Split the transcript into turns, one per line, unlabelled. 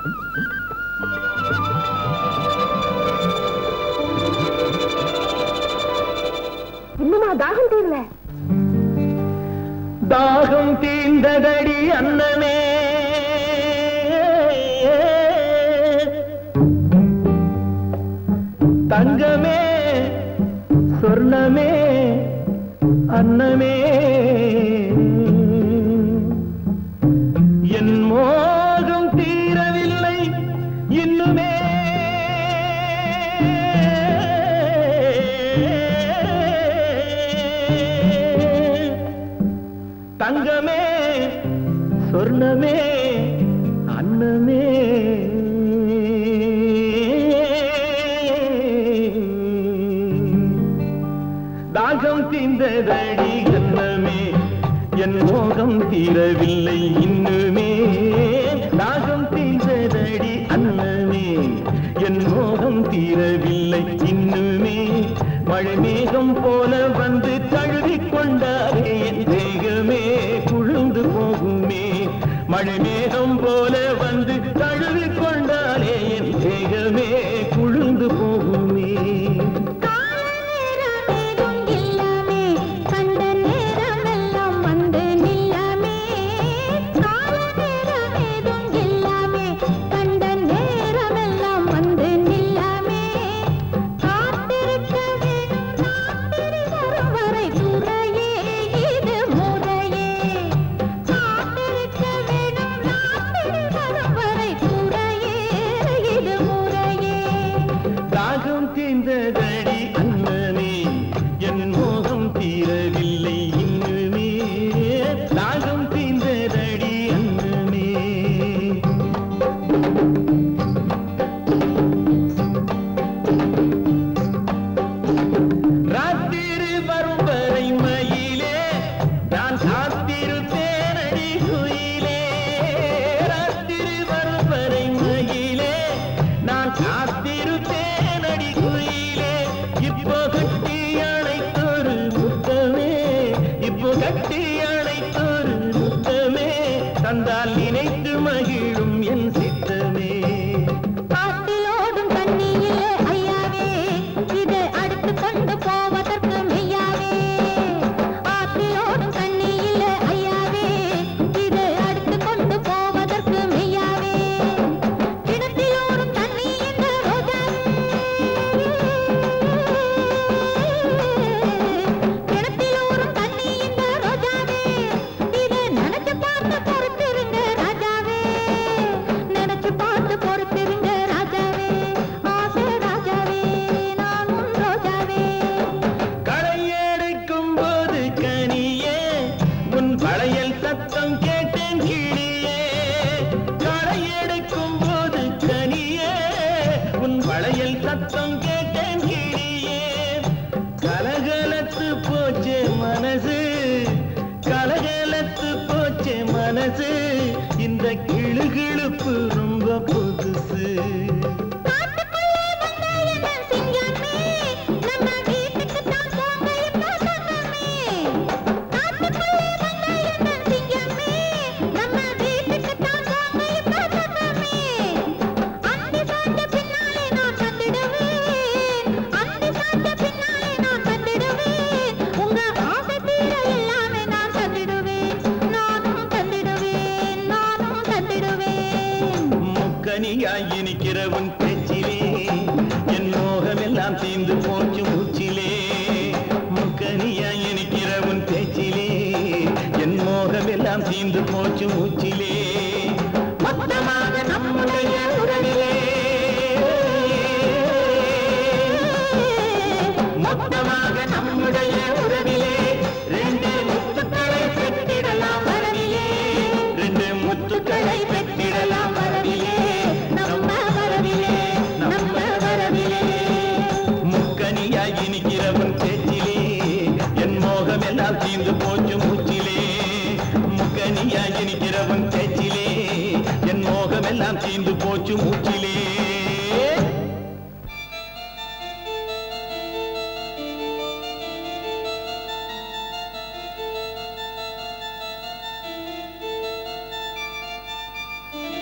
இன்னுமா தாகம் தீரல
தாகம் தீர்ந்ததடி அன்னமே தங்கமே சொர்ணமே அன்னமே என் மோகம் தீரவில்லை இன்னுமே தங்கமே சொர்ணமே அன்னமே தாகம் தீர்ந்ததடி அன்னமே என் மோகம் தீரவில்லை இன்னுமே தாகம் தீர்ந்ததடி அன்னமே என் மோகம் தீரவில்லை இன்னுமே மழை மேகம் போல வந்து தழுவிக் கொண்டாரே என் தேகமே குழுந்து போகுமே மழை மேகம் போல வந்து தழுவிக் கொண்டாரே என் தேகமே குழுந்து போகுமே
கால நேரமேதும் இல்லாமே கண்ட நேரமெல்லாம் வந்து நில்லாமே கால நேரமேதும் இல்லாமே கண்ட நேரமெல்லாம் வந்து நில்லாமே காத்திருக்க வேணும் ராத்திரி வரும் வரை துறையே இது முறையே காத்திருக்க வேணும் ராத்திரி வரும் வரை துறையே இது முறையே
தாகம் தீர்ந்ததடி அண்ணனே என் மோகம் தீரவில்லை இன்னுமே தாகம் தீர்ந்ததடி அண்ணனே ராத்திரி வரும் வரை மயிலே நான் காத்திருப்பேனடி குயிலே ராத்திரி வரும் வரை மயிலே நான் காத்திருப்பேனடி குயிலே இப்போ கட்டி அணைத்தொரு முத்தமே இப்போ கட்டி அணைத்தொரு முத்தமே தந்தால் நினைத்து மகிழும் என் சித்தமே
ஆற்றிலோடும் தண்ணியிலே ஐயாவே இதை அடுத்து கொண்டு போவதற்கு மெய்யாவே ஆற்றிலோடும் தண்ணியிலே ஐயாவே இதை அடுத்து கொண்டு போவதற்கு மெய்யாவே கிணத்திலோடும் தண்ணி இந்த ரோஜாவே கிணத்திலோடும் தண்ணி இந்த ரோஜாவே இதை நினைச்சு பார்த்து பொறுத்திருங்க ராஜாவே நினைச்சு பார்த்து பொறுத்திருங்க ராஜாவே ஆசை ராஜாவே நான் உன் ரோஜாவே
களையெடுக்கும் போது கனியே உன் வளையல் சத்தம் கேட்டேன் கிளியே களையெடுக்கும் போது கனியே உன் வளையல் சத்தம் கேட்டேன் கிளியே கலகலத்து போச்சே மனசு கலகலத்து போச்சே மனசு இந்த கிளுகிழுப்பு ரொம்ப புதுசு
காட்டுக்குள்ளே வந்த என்ன சிங்கமே நம்ம வீட்டுக்கு தான் போங்க இப்போ சொன்னமே காட்டுக்குள்ளே வந்த என்ன சிங்கமே நம்ம வீட்டுக்கு தான் போங்க இப்போ சொன்னமே அந்தி சாய்ந்த பின்னாலே நான் வந்துடுவேன் அந்தி சாய்ந்த பின்னாலே நான் வந்துடுவேன் உங்க ஆசை தீர எல்லாமே நான் தந்திடுவேன் நானும் தந்திடுவேன் நானும் தந்திடுவேன்
முக்கனியாய் இனிக்கிற உன் பேச்சிலே என் மோகமெல்லாம் தீர்ந்து போச்சு மூச்சிலே முக்கனியாய் இனிக்கிற உன் பேச்சிலே என் மோகமெல்லாம் தீர்ந்து போச்சு மூச்சிலே மொத்தமாக நம்முடைய உறவிலே மொத்தமாக நம்முடைய உறவிலே ரெண்டு முத்துக்களை பெற்றிடலாம் வரவிலே ரெண்டு முத்துக்களை பெற்றிடலாம் வரவிலே
நம்ம வரவிலே நம்ம வரவிலே
முக்கனியாய் இனிக்கிறவன் பேச்சிலே என் மோகமெல்லாம் தீர்ந்து போச்சு மூச்சிலே முக்கனியாய் இனிக்கிறவன் பேச்சிலே என் மோகமெல்லாம் தீர்ந்து போச்சு மூச்சிலே